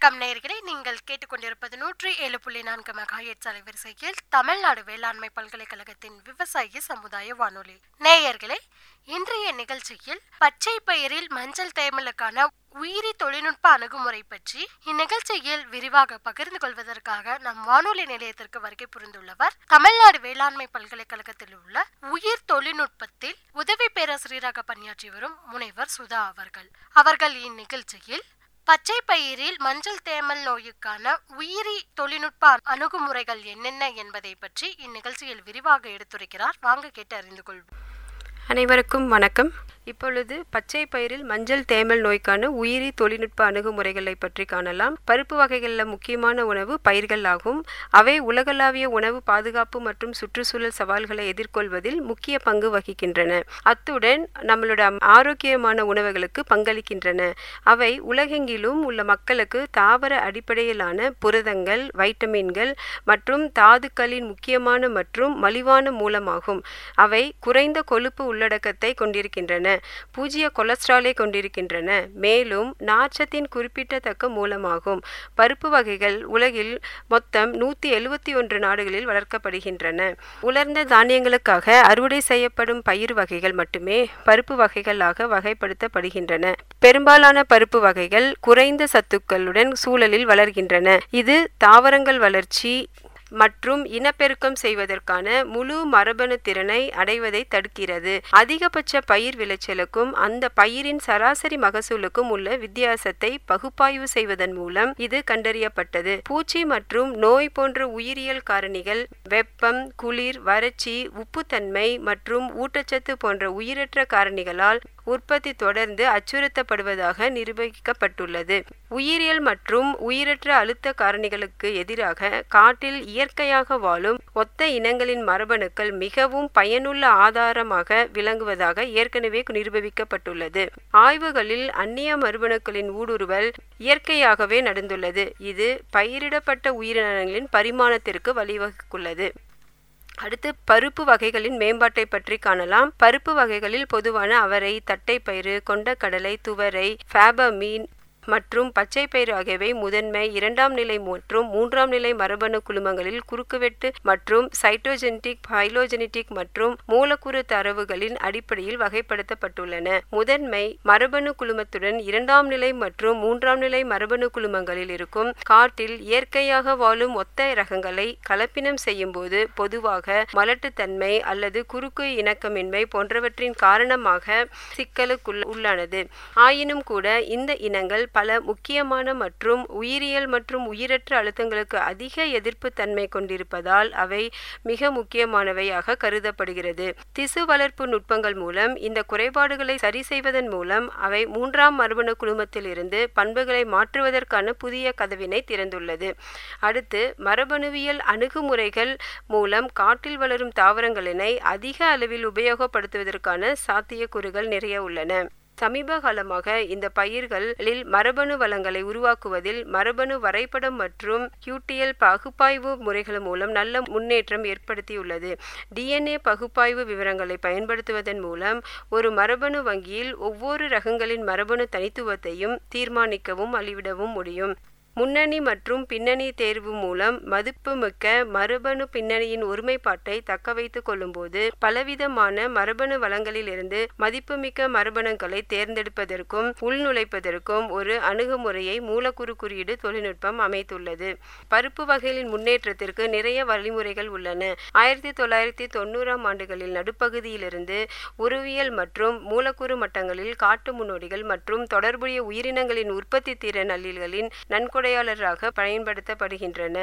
வணக்கம் நேயர்களே நீங்கள் கேட்டுக்கொண்டிருப்பது நூற்றி ஏழு புள்ளி நான்கு மெகாஹெட்ஸ் அலைவரிசையில் தமிழ்நாடு வேளாண்மை பல்கலைக்கழகத்தின் விவசாய சமுதாய வானொலி நேயர்களே இன்றைய நிகழ்ச்சியில் பச்சை பயிரில் மஞ்சள் தேமலுக்கான உயிரி தொழில்நுட்ப அணுகுமுறை பற்றி இந்நிகழ்ச்சியில் விரிவாக பகிர்ந்து கொள்வதற்காக நம் வானொலி நிலையத்திற்கு வருகை புரிந்துள்ளவர் தமிழ்நாடு வேளாண்மை பல்கலைக்கழகத்தில் உள்ள உயிர் தொழில்நுட்பத்தில் உதவி பேராசிரியராக பணியாற்றி வரும் முனைவர் சுதா அவர்கள் அவர்கள் இந்நிகழ்ச்சியில் பச்சை பயிரில் மஞ்சள் தேமல் நோயுக்கான உயிரி தொழில்நுட்ப அணுகுமுறைகள் என்னென்ன என்பதை பற்றி இந்நிகழ்ச்சியில் விரிவாக எடுத்துரைக்கிறார் வாங்க கேட்டு அறிந்து கொள்வோம் அனைவருக்கும் வணக்கம் இப்பொழுது பச்சை பயிரில் மஞ்சள் தேமல் நோய்க்கான உயிரி தொழில்நுட்ப அணுகுமுறைகளை பற்றி காணலாம் பருப்பு வகைகளில் முக்கியமான உணவு பயிர்கள் ஆகும் அவை உலகளாவிய உணவு பாதுகாப்பு மற்றும் சுற்றுச்சூழல் சவால்களை எதிர்கொள்வதில் முக்கிய பங்கு வகிக்கின்றன அத்துடன் நம்மளோட ஆரோக்கியமான உணவுகளுக்கு பங்களிக்கின்றன அவை உலகெங்கிலும் உள்ள மக்களுக்கு தாவர அடிப்படையிலான புரதங்கள் வைட்டமின்கள் மற்றும் தாதுக்களின் முக்கியமான மற்றும் மலிவான மூலமாகும் அவை குறைந்த கொழுப்பு உள்ளடக்கத்தை கொண்டிருக்கின்றன பூஜ்ய கொலஸ்ட்ராலை கொண்டிருக்கின்றன மேலும் நார்ச்சத்தின் குறிப்பிடத்தக்க மூலமாகும் பருப்பு வகைகள் உலகில் மொத்தம் நூற்றி எழுவத்தி ஒன்று நாடுகளில் வளர்க்கப்படுகின்றன உலர்ந்த தானியங்களுக்காக அறுவடை செய்யப்படும் பயிர் வகைகள் மட்டுமே பருப்பு வகைகளாக வகைப்படுத்தப்படுகின்றன பெரும்பாலான பருப்பு வகைகள் குறைந்த சத்துக்களுடன் சூழலில் வளர்கின்றன இது தாவரங்கள் வளர்ச்சி மற்றும் இனப்பெருக்கம் செய்வதற்கான முழு மரபணு திறனை அடைவதை தடுக்கிறது அதிகபட்ச பயிர் விளைச்சலுக்கும் அந்த பயிரின் சராசரி மகசூலுக்கும் உள்ள வித்தியாசத்தை பகுப்பாய்வு செய்வதன் மூலம் இது கண்டறியப்பட்டது பூச்சி மற்றும் நோய் போன்ற உயிரியல் காரணிகள் வெப்பம் குளிர் வறட்சி உப்புத்தன்மை மற்றும் ஊட்டச்சத்து போன்ற உயிரற்ற காரணிகளால் உற்பத்தி தொடர்ந்து அச்சுறுத்தப்படுவதாக நிரூபிக்கப்பட்டுள்ளது உயிரியல் மற்றும் உயிரற்ற அழுத்த காரணிகளுக்கு எதிராக காட்டில் இயற்கையாக வாழும் ஒத்த இனங்களின் மரபணுக்கள் மிகவும் பயனுள்ள ஆதாரமாக விளங்குவதாக ஏற்கனவே நிரூபிக்கப்பட்டுள்ளது ஆய்வுகளில் அந்நிய மரபணுக்களின் ஊடுருவல் இயற்கையாகவே நடந்துள்ளது இது பயிரிடப்பட்ட உயிரினங்களின் பரிமாணத்திற்கு வழிவகுத்துள்ளது அடுத்து பருப்பு வகைகளின் மேம்பாட்டை பற்றி காணலாம் பருப்பு வகைகளில் பொதுவான அவரை தட்டைப்பயிறு கொண்டக்கடலை துவரை ஃபேபமீன் மற்றும் பச்சை பயிறு ஆகியவை முதன்மை இரண்டாம் நிலை மற்றும் மூன்றாம் நிலை மரபணு குழுமங்களில் குறுக்குவெட்டு மற்றும் சைட்டோஜெனடிக் பைலோஜெனடிக் மற்றும் மூலக்கூறு தரவுகளின் அடிப்படையில் வகைப்படுத்தப்பட்டுள்ளன முதன்மை மரபணு குழுமத்துடன் இரண்டாம் நிலை மற்றும் மூன்றாம் நிலை மரபணு குழுமங்களில் இருக்கும் காட்டில் இயற்கையாக வாழும் ஒத்த ரகங்களை கலப்பினம் செய்யும் போது பொதுவாக மலட்டுத்தன்மை அல்லது குறுக்கு இணக்கமின்மை போன்றவற்றின் காரணமாக சிக்கலுக்குள் உள்ளானது ஆயினும் கூட இந்த இனங்கள் பல முக்கியமான மற்றும் உயிரியல் மற்றும் உயிரற்ற அழுத்தங்களுக்கு அதிக எதிர்ப்பு தன்மை கொண்டிருப்பதால் அவை மிக முக்கியமானவையாக கருதப்படுகிறது திசு வளர்ப்பு நுட்பங்கள் மூலம் இந்த குறைபாடுகளை சரி செய்வதன் மூலம் அவை மூன்றாம் மரபணு குழுமத்தில் இருந்து பண்புகளை மாற்றுவதற்கான புதிய கதவினை திறந்துள்ளது அடுத்து மரபணுவியல் அணுகுமுறைகள் மூலம் காட்டில் வளரும் தாவரங்களினை அதிக அளவில் உபயோகப்படுத்துவதற்கான சாத்தியக்கூறுகள் நிறைய உள்ளன சமீப காலமாக இந்த பயிர்களில் மரபணு வளங்களை உருவாக்குவதில் மரபணு வரைபடம் மற்றும் கியூட்டியல் பகுப்பாய்வு முறைகள் மூலம் நல்ல முன்னேற்றம் ஏற்படுத்தியுள்ளது டிஎன்ஏ பகுப்பாய்வு விவரங்களை பயன்படுத்துவதன் மூலம் ஒரு மரபணு வங்கியில் ஒவ்வொரு ரகங்களின் மரபணு தனித்துவத்தையும் தீர்மானிக்கவும் அளவிடவும் முடியும் முன்னணி மற்றும் பின்னணி தேர்வு மூலம் மதிப்புமிக்க மரபணு பின்னணியின் ஒருமைப்பாட்டை தக்க வைத்துக் கொள்ளும்போது பலவிதமான மரபணு வளங்களிலிருந்து மதிப்புமிக்க மரபணுக்களை தேர்ந்தெடுப்பதற்கும் உள்நுழைப்பதற்கும் ஒரு அணுகுமுறையை மூலக்கூறு குறியீடு தொழில்நுட்பம் அமைத்துள்ளது பருப்பு வகைகளின் முன்னேற்றத்திற்கு நிறைய வழிமுறைகள் உள்ளன ஆயிரத்தி தொள்ளாயிரத்தி தொண்ணூறாம் ஆண்டுகளில் நடுப்பகுதியிலிருந்து உருவியல் மற்றும் மூலக்கூறு மட்டங்களில் காட்டு முன்னோடிகள் மற்றும் தொடர்புடைய உயிரினங்களின் உற்பத்தி திறன் அல்லல்களின் நன்கொடை கொடையாளராக பயன்படுத்தப்படுகின்றன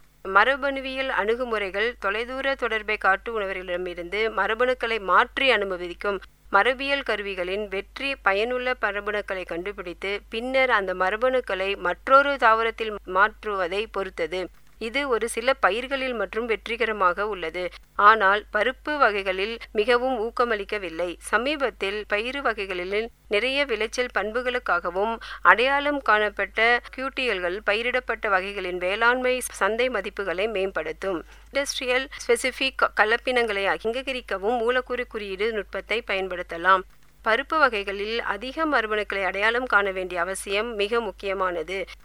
மரபணுவியல் அணுகுமுறைகள் தொலைதூர தொடர்பை காட்டு உணவர்களிடமிருந்து மரபணுக்களை மாற்றி அனுமதிக்கும் மரபியல் கருவிகளின் வெற்றி பயனுள்ள மரபணுக்களை கண்டுபிடித்து பின்னர் அந்த மரபணுக்களை மற்றொரு தாவரத்தில் மாற்றுவதை பொறுத்தது இது ஒரு சில பயிர்களில் மற்றும் வெற்றிகரமாக உள்ளது ஆனால் பருப்பு வகைகளில் மிகவும் ஊக்கமளிக்கவில்லை சமீபத்தில் பயிறு வகைகளில் நிறைய விளைச்சல் பண்புகளுக்காகவும் அடையாளம் காணப்பட்ட கியூட்டியல்கள் பயிரிடப்பட்ட வகைகளின் வேளாண்மை சந்தை மதிப்புகளை மேம்படுத்தும் இண்டஸ்ட்ரியல் ஸ்பெசிபிக் கலப்பினங்களை அங்கீகரிக்கவும் மூலக்கூறு குறியீடு நுட்பத்தை பயன்படுத்தலாம் பருப்பு வகைகளில் அதிக மரபணுக்களை அடையாளம் காண வேண்டிய அவசியம் மிக முக்கியமானது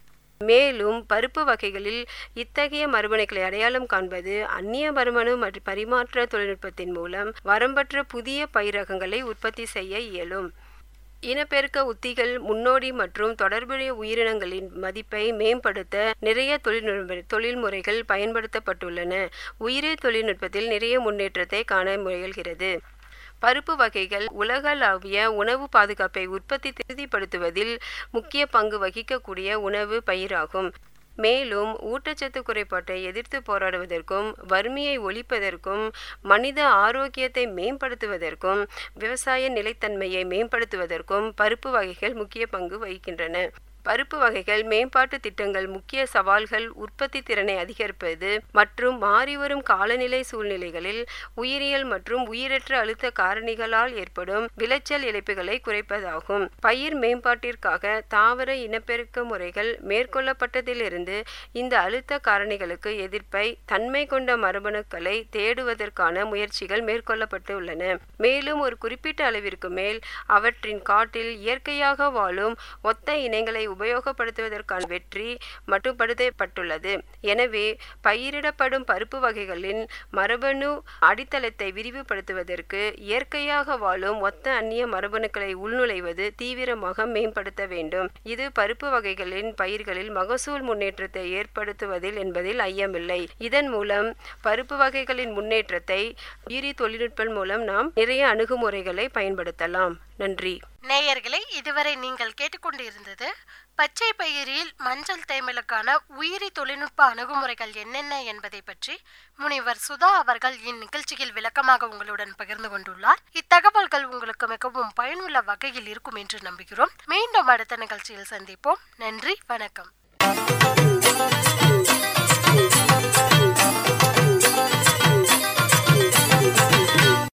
மேலும் பருப்பு வகைகளில் இத்தகைய மரபணுக்களை அடையாளம் காண்பது அந்நிய மரபணு மற்றும் பரிமாற்ற தொழில்நுட்பத்தின் மூலம் வரம்பற்ற புதிய பயிரகங்களை உற்பத்தி செய்ய இயலும் இனப்பெருக்க உத்திகள் முன்னோடி மற்றும் தொடர்புடைய உயிரினங்களின் மதிப்பை மேம்படுத்த நிறைய தொழில்நுட்ப தொழில்முறைகள் பயன்படுத்தப்பட்டுள்ளன உயிரி தொழில்நுட்பத்தில் நிறைய முன்னேற்றத்தை காண முயல்கிறது பருப்பு வகைகள் உலகளாவிய உணவு பாதுகாப்பை உற்பத்தி திருதிப்படுத்துவதில் முக்கிய பங்கு வகிக்கக்கூடிய உணவு பயிராகும் மேலும் ஊட்டச்சத்து குறைபாட்டை எதிர்த்து போராடுவதற்கும் வறுமையை ஒழிப்பதற்கும் மனித ஆரோக்கியத்தை மேம்படுத்துவதற்கும் விவசாய நிலைத்தன்மையை மேம்படுத்துவதற்கும் பருப்பு வகைகள் முக்கிய பங்கு வகிக்கின்றன பருப்பு வகைகள் மேம்பாட்டு திட்டங்கள் முக்கிய சவால்கள் உற்பத்தி திறனை அதிகரிப்பது மற்றும் மாறிவரும் காலநிலை சூழ்நிலைகளில் உயிரியல் மற்றும் உயிரற்ற அழுத்த காரணிகளால் ஏற்படும் விளைச்சல் இழப்புகளை குறைப்பதாகும் பயிர் மேம்பாட்டிற்காக தாவர இனப்பெருக்க முறைகள் மேற்கொள்ளப்பட்டதிலிருந்து இந்த அழுத்த காரணிகளுக்கு எதிர்ப்பை தன்மை கொண்ட மரபணுக்களை தேடுவதற்கான முயற்சிகள் மேற்கொள்ளப்பட்டுள்ளன மேலும் ஒரு குறிப்பிட்ட அளவிற்கு மேல் அவற்றின் காட்டில் இயற்கையாக வாழும் ஒத்த இனங்களை உபயோகப்படுத்துவதற்கான வெற்றி மட்டுப்படுத்தப்பட்டுள்ளது எனவே பயிரிடப்படும் பருப்பு வகைகளின் மரபணு அடித்தளத்தை விரிவுபடுத்துவதற்கு இயற்கையாக வாழும் ஒத்த அந்நிய மரபணுக்களை உள்நுழைவது தீவிரமாக மேம்படுத்த வேண்டும் இது பருப்பு வகைகளின் பயிர்களில் மகசூல் முன்னேற்றத்தை ஏற்படுத்துவதில் என்பதில் ஐயமில்லை இதன் மூலம் பருப்பு வகைகளின் முன்னேற்றத்தை உயிரி தொழில்நுட்பம் மூலம் நாம் நிறைய அணுகுமுறைகளை பயன்படுத்தலாம் நன்றி நேயர்களே இதுவரை நீங்கள் கேட்டுக்கொண்டிருந்தது பச்சை பயிரில் மஞ்சள் தேமலுக்கான உயிரி தொழில்நுட்ப அணுகுமுறைகள் என்னென்ன என்பதை பற்றி முனிவர் சுதா அவர்கள் இந்நிகழ்ச்சியில் விளக்கமாக உங்களுடன் பகிர்ந்து கொண்டுள்ளார் இத்தகவல்கள் உங்களுக்கு மிகவும் பயனுள்ள வகையில் இருக்கும் என்று நம்புகிறோம் மீண்டும் அடுத்த நிகழ்ச்சியில் சந்திப்போம் நன்றி வணக்கம்